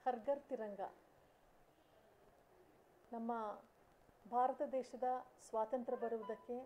ಹರ್ಗರ್ ತಿರಂಗ ನಮ್ಮ ಭಾರತ ದೇಶದ ಸ್ವಾತಂತ್ರ್ಯ ಬರುವುದಕ್ಕೆ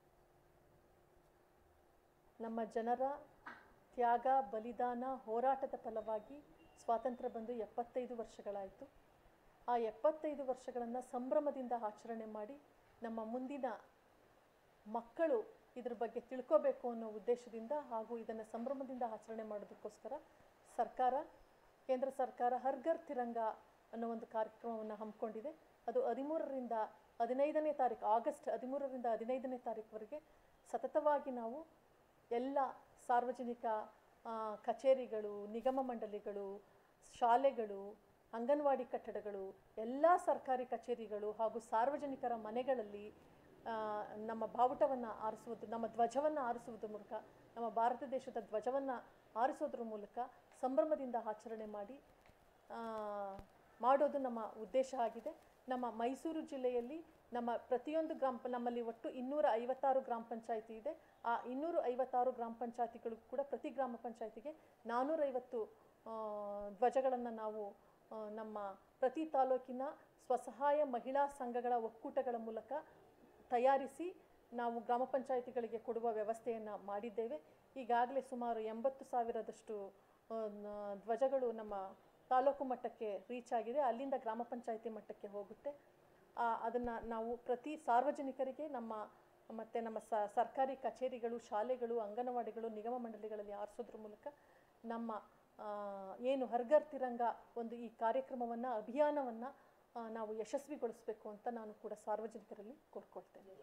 ನಮ್ಮ ಜನರ ತ್ಯಾಗ ಬಲಿದಾನ ಹೋರಾಟದ ಫಲವಾಗಿ ಸ್ವಾತಂತ್ರ್ಯ ಬಂದು ಎಪ್ಪತ್ತೈದು ವರ್ಷಗಳಾಯಿತು ಆ ಎಪ್ಪತ್ತೈದು ವರ್ಷಗಳನ್ನು ಸಂಭ್ರಮದಿಂದ ಆಚರಣೆ ಮಾಡಿ ನಮ್ಮ ಮುಂದಿನ ಮಕ್ಕಳು ಇದ್ರ ಬಗ್ಗೆ ತಿಳ್ಕೋಬೇಕು ಅನ್ನೋ ಉದ್ದೇಶದಿಂದ ಹಾಗೂ ಇದನ್ನು ಸಂಭ್ರಮದಿಂದ ಆಚರಣೆ ಮಾಡೋದಕ್ಕೋಸ್ಕರ ಸರ್ಕಾರ ಕೇಂದ್ರ ಸರ್ಕಾರ ಹರ್ಗರ್ ತಿರಂಗ ಅನ್ನೋ ಒಂದು ಕಾರ್ಯಕ್ರಮವನ್ನು ಹಮ್ಮಿಕೊಂಡಿದೆ ಅದು ಹದಿಮೂರರಿಂದ ಹದಿನೈದನೇ ತಾರೀಕು ಆಗಸ್ಟ್ ಹದಿಮೂರರಿಂದ ಹದಿನೈದನೇ ತಾರೀಕುವರೆಗೆ ಸತತವಾಗಿ ನಾವು ಎಲ್ಲ ಸಾರ್ವಜನಿಕ ಆ, ಕಚೇರಿಗಳು ನಿಗಮ ಮಂಡಳಿಗಳು ಶಾಲೆಗಳು ಅಂಗನವಾಡಿ ಕಟ್ಟಡಗಳು ಎಲ್ಲ ಸರ್ಕಾರಿ ಕಚೇರಿಗಳು ಹಾಗೂ ಸಾರ್ವಜನಿಕರ ಮನೆಗಳಲ್ಲಿ ಆ, ನಮ್ಮ ಬಾವುಟವನ್ನು ಆರಿಸುವುದು ನಮ್ಮ ಧ್ವಜವನ್ನು ಆರಿಸುವುದರ ಮೂಲಕ ನಮ್ಮ ಭಾರತ ದೇಶದ ಧ್ವಜವನ್ನು ಆರಿಸೋದ್ರ ಮೂಲಕ ಸಂಭ್ರಮದಿಂದ ಆಚರಣೆ ಮಾಡಿ ಆ, ಮಾಡೋದು ನಮ್ಮ ಉದ್ದೇಶ ಆಗಿದೆ ನಮ್ಮ ಮೈಸೂರು ಜಿಲ್ಲೆಯಲ್ಲಿ ನಮ್ಮ ಪ್ರತಿಯೊಂದು ಗ್ರಾಮ ಪ- ನಮ್ಮಲ್ಲಿ ಒಟ್ಟು ಇನ್ನೂರ ಐವತ್ತಾರು ಗ್ರಾಮ ಪಂಚಾಯಿತಿ ಇದೆ ಆ ಇನ್ನೂರ ಐವತ್ತಾರು ಗ್ರಾಮ ಪಂಚಾಯತಿಗಳು ಕೂಡ ಪ್ರತಿ ಗ್ರಾಮ ಪಂಚಾಯತಿಗೆ ನಾನ್ನೂರೈವತ್ತು ಧ್ವಜಗಳನ್ನು ನಾವು ಆ, ನಮ್ಮ ಪ್ರತಿ ತಾಲೂಕಿನ ಸ್ವಸಹಾಯ ಮಹಿಳಾ ಸಂಘಗಳ ಒಕ್ಕೂಟಗಳ ಮೂಲಕ ತಯಾರಿಸಿ ನಾವು ಗ್ರಾಮ ಪಂಚಾಯಿತಿಗಳಿಗೆ ಕೊಡುವ ವ್ಯವಸ್ಥೆಯನ್ನು ಮಾಡಿದ್ದೇವೆ ಈಗಾಗಲೇ ಸುಮಾರು ಎಂಬತ್ತು ಸಾವಿರದಷ್ಟು ಆ, ನ- ಧ್ವಜಗಳು ನಮ್ಮ ತಾಲೂಕು ಮಟ್ಟಕ್ಕೆ ರೀಚ್ ಆಗಿದೆ ಅಲ್ಲಿಂದ ಗ್ರಾಮ ಪಂಚಾಯಿತಿ ಮಟ್ಟಕ್ಕೆ ಹೋಗುತ್ತೆ ಅದನ್ನು ನಾವು ಪ್ರತಿ ಸಾರ್ವಜನಿಕರಿಗೆ ನಮ್ಮ ಮತ್ತು ನಮ್ಮ ಸ ಸರ್ಕಾರಿ ಕಚೇರಿಗಳು ಶಾಲೆಗಳು ಅಂಗನವಾಡಿಗಳು ನಿಗಮ ಮಂಡಳಿಗಳಲ್ಲಿ ಆರಿಸೋದ್ರ ಮೂಲಕ ನಮ್ಮ ಆ, ಏನು ಹರ್ಗರ್ ತಿರಂಗ ಒಂದು ಈ ಕಾರ್ಯಕ್ರಮವನ್ನು ಅಭಿಯಾನವನ್ನು ನಾವು ಯಶಸ್ವಿಗೊಳಿಸಬೇಕು ಅಂತ ನಾನು ಕೂಡ ಸಾರ್ವಜನಿಕರಲ್ಲಿ ಕೋರ್ಕೊಳ್ತೇನೆ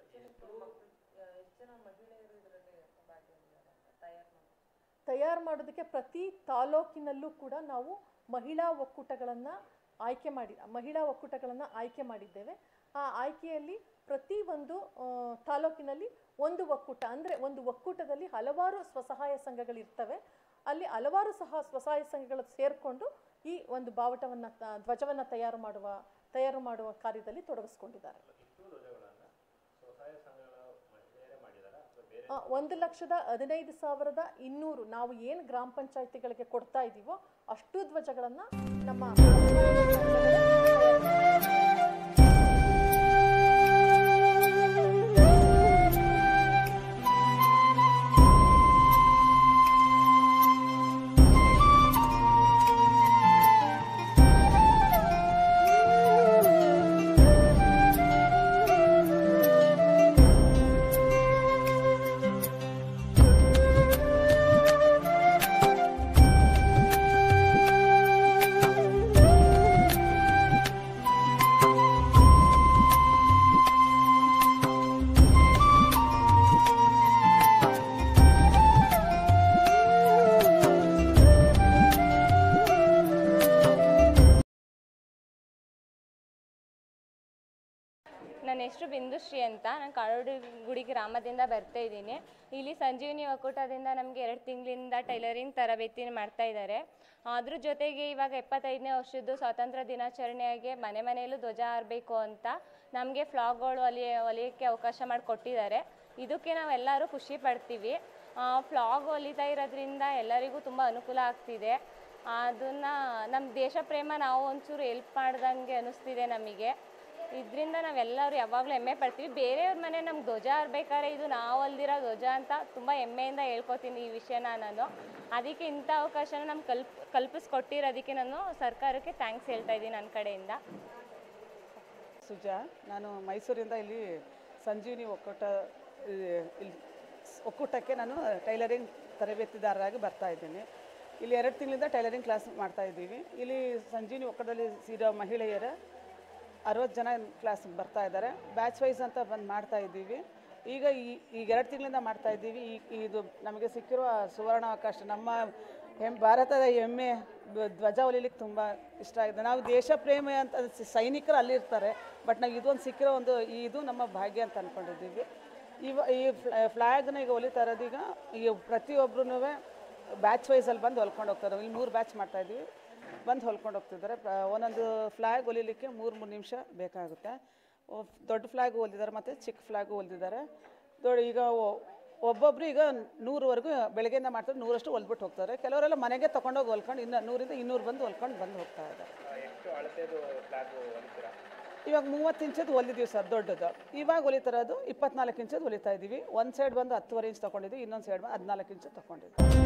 ತಯಾರು ಮಾಡೋದಕ್ಕೆ ಪ್ರತಿ ತಾಲೂಕಿನಲ್ಲೂ ಕೂಡ ನಾವು ಮಹಿಳಾ ಒಕ್ಕೂಟಗಳನ್ನು ಆಯ್ಕೆ ಮಾಡಿ ಮಹಿಳಾ ಒಕ್ಕೂಟಗಳನ್ನು ಆಯ್ಕೆ ಮಾಡಿದ್ದೇವೆ ಆ ಆಯ್ಕೆಯಲ್ಲಿ ಪ್ರತಿ ಒಂದು ಆ, ತಾಲೂಕಿನಲ್ಲಿ ಒಂದು ಒಕ್ಕೂಟ ಅಂದರೆ ಒಂದು ಒಕ್ಕೂಟದಲ್ಲಿ ಹಲವಾರು ಸ್ವಸಹಾಯ ಸಂಘಗಳಿರ್ತವೆ ಅಲ್ಲಿ ಹಲವಾರು ಸಹ ಸ್ವಸಹಾಯ ಸಂಘಗಳು ಸೇರಿಕೊಂಡು ಈ ಒಂದು ಬಾವುಟವನ್ನು ಧ್ವಜವನ್ನು ತಯಾರು ಮಾಡುವ ತಯಾರು ಮಾಡುವ ಕಾರ್ಯದಲ್ಲಿ ತೊಡಗಿಸ್ಕೊಂಡಿದ್ದಾರೆ ಆ, ಒಂದು ಲಕ್ಷದ ಹದಿನೈದು ಸಾವಿರದ ಇನ್ನೂರು ನಾವು ಏನು ಗ್ರಾಮ ಪಂಚಾಯತಿಗಳಿಗೆ ಕೊಡ್ತಾ ಇದ್ದೀವೋ ಅಷ್ಟು ಧ್ವಜಗಳನ್ನು ನಮ್ಮ ನನ್ನ ಹೆಸರು ಬಿಂದುಶ್ರೀ ಅಂತ ನಾನು ಕಾಡೋಡಿ ಗುಡಿ ಗ್ರಾಮದಿಂದ ಬರ್ತಾ ಇದ್ದೀನಿ ಇಲ್ಲಿ ಸಂಜೀವಿನಿ ಒಕ್ಕೂಟದಿಂದ ನಮಗೆ ಎರಡು ತಿಂಗಳಿಂದ ಟೈಲರಿಂಗ್ ತರಬೇತಿ ಮಾಡ್ತಾ ಇದ್ದಾರೆ ಅದ್ರ ಜೊತೆಗೆ ಇವಾಗ ಎಪ್ಪತ್ತೈದನೇ ವರ್ಷದ್ದು ಸ್ವಾತಂತ್ರ್ಯ ದಿನಾಚರಣೆಗೆ ಮನೆ ಮನೆಯಲ್ಲೂ ಧ್ವಜ ಹಾರಬೇಕು ಅಂತ ನಮಗೆ ಫ್ಲಾಗ್ಗಳು ಹೊಲಿಯ ಹೊಲಿಯೋಕ್ಕೆ ಅವಕಾಶ ಮಾಡಿಕೊಟ್ಟಿದ್ದಾರೆ ಇದಕ್ಕೆ ನಾವೆಲ್ಲರೂ ಖುಷಿ ಪಡ್ತೀವಿ ಫ್ಲಾಗ್ ಹೊಲಿತಾ ಇರೋದ್ರಿಂದ ಎಲ್ಲರಿಗೂ ತುಂಬ ಅನುಕೂಲ ಆಗ್ತಿದೆ ಅದನ್ನು ನಮ್ಮ ದೇಶ ಪ್ರೇಮ ನಾವು ಒಂಚೂರು ಹೆಲ್ಪ್ ಮಾಡ್ದಂಗೆ ಅನ್ನಿಸ್ತಿದೆ ನಮಗೆ ಇದರಿಂದ ನಾವೆಲ್ಲರೂ ಯಾವಾಗಲೂ ಹೆಮ್ಮೆ ಪಡ್ತೀವಿ ಬೇರೆಯವ್ರ ಮನೆ ನಮ್ಗೆ ಧ್ವಜ ಹಾರ್ಬೇಕಾದ್ರೆ ಇದು ನಾವು ಹೊಲ್ದಿರೋ ಧ್ವಜ ಅಂತ ತುಂಬ ಹೆಮ್ಮೆಯಿಂದ ಹೇಳ್ಕೊತೀನಿ ಈ ವಿಷಯನ ನಾನು ಅದಕ್ಕೆ ಇಂಥ ಅವಕಾಶನ ನಮ್ಗೆ ಕಲ್ಪ್ ಕಲ್ಪಿಸ್ಕೊಟ್ಟಿರೋದಕ್ಕೆ ನಾನು ಸರ್ಕಾರಕ್ಕೆ ಥ್ಯಾಂಕ್ಸ್ ಹೇಳ್ತಾ ಇದ್ದೀನಿ ನನ್ನ ಕಡೆಯಿಂದ ಸುಜಾ ನಾನು ಮೈಸೂರಿಂದ ಇಲ್ಲಿ ಸಂಜೀವಿನಿ ಒಕ್ಕೂಟ ಈ- ಇಲ್ಲಿ ಸ್- ಒಕ್ಕೂಟಕ್ಕೆ ನಾನು ಟೈಲರಿಂಗ್ ತರಬೇತಿದಾರರಾಗಿ ಬರ್ತಾ ಇದ್ದೀನಿ ಇಲ್ಲಿ ಎರಡು ತಿಂಗಳಿಂದ ಟೈಲರಿಂಗ್ ಕ್ಲಾಸ್ ಮಾಡ್ತಾ ಇದ್ದೀವಿ ಇಲ್ಲಿ ಸಂಜೀವಿನಿ ಒಕ್ಕೂಟದಲ್ಲಿ ಸೇರೋ ಮಹಿಳೆಯರ ಅರವತ್ತು ಜನ ಕ್ಲಾಸ್ ಬರ್ತಾ ಇದ್ದಾರೆ ಬ್ಯಾಚ್ ವೈಸ್ ಅಂತ ಬಂದು ಮಾಡ್ತಾ ಇದ್ದೀವಿ ಈಗ ಈ ಈಗ ಎರಡು ತಿಂಗಳಿಂದ ಮಾಡ್ತಾ ಇದ್ದೀವಿ ಈ ಇದು ನಮಗೆ ಸಿಕ್ಕಿರುವ ಸುವರ್ಣ ಅವಕಾಶ ನಮ್ಮ ಹೆಮ್ ಭಾರತದ ಹೆಮ್ಮೆ ಧ್ವ- ಧ್ವಜ ಹೊಲಿಲಿಕ್ಕೆ ತುಂಬ ಇಷ್ಟ ಆಗಿದೆ ನಾವು ದೇಶ ಪ್ರೇಮ ಅಂತ ಸ- ಸೈನಿಕರು ಅಲ್ಲಿರ್ತಾರೆ ಬಟ್ ನಾವು ಇದೊಂದು ಸಿಕ್ಕಿರೋ ಒಂದು ಈ ಇದು ನಮ್ಮ ಭಾಗ್ಯ ಅಂತ ಅಂದ್ಕೊಂಡಿದ್ದೀವಿ ಇವ ಈ ಫ್ಲ್ಯಾಗ್ನ ಈಗ ಹೊಲಿತಾ ಇರೋದೀಗ ಈಗ ಪ್ರತಿಯೊಬ್ಬರೂ ಬ್ಯಾಚ್ ವೈಸಲ್ಲಿ ಬಂದು ಹೊಲ್ಕೊಂಡು ಹೋಗ್ತಾರೆ ಇಲ್ಲಿ ಮೂರು ಬ್ಯಾಚ್ ಮಾಡ್ತಾ ಇದ್ದೀವಿ ಬಂದು ಹೊಲ್ಕೊಂಡು ಹೋಗ್ತಿದ್ದಾರೆ ಪ್ರ- ಒಂದೊಂದು ಫ್ಲ್ಯಾಗ್ ಹೊಲಿಲಿಕ್ಕೆ ಮೂರು ಮೂರು ನಿಮಿಷ ಬೇಕಾಗುತ್ತೆ ಒ- ದೊಡ್ಡ ಫ್ಲ್ಯಾಗ್ ಹೊಲಿದ್ದಾರೆ ಮತ್ತು ಚಿಕ್ಕ ಫ್ಲ್ಯಾಗು ಹೊಲಿದಿದ್ದಾರೆ ದೊಡ್ಡ ಈಗ ಒ- ಒಬ್ಬೊಬ್ರು ಈಗ ನೂರವರೆಗೂ ಬೆಳಗ್ಗೆಯಿಂದ ಮಾಡ್ತಾರೆ ನೂರಷ್ಟು ಹೊಲ್ಬಿಟ್ಟು ಹೋಗ್ತಾರೆ ಕೆಲವರೆಲ್ಲ ಮನೆಗೆ ತೊಗೊಂಡೋಗಿ ಹೊಲ್ಕೊಂಡು ಇನ್ನು ನೂರಿಂದ ಇನ್ನೂರು ಬಂದು ಹೊಲ್ಕೊಂಡು ಬಂದು ಹೋಗ್ತಾ ಇದ್ದಾರೆ ಎಷ್ಟು ಅಳತೆದು ಫ್ಲಾಗ್ ಹೊಲಿತೀರಾ ಇವಾಗ ಮೂವತ್ತು ಇಂಚದ್ದು ಹೊಲಿದೀವಿ ಸರ್ ದೊಡ್ಡದು ಇವಾಗ ಹೊಲಿತಿರೋದು ಇಪ್ಪತ್ನಾಲ್ಕು ಇಂಚದ್ದು ಹೊಲಿತಾ ಇದ್ದೀವಿ ಒಂದು ಸೈಡ್ ಬಂದು ಹತ್ತುವರೆ ಇಂಚ್ ತೊಗೊಂಡಿದ್ವಿ ಇನ್ನೊಂದು ಸೈಡ್ ಬಂದು ಹದಿನಾಲ್ಕು ಇಂಚು ತೊಗೊಂಡಿದ್ವಿ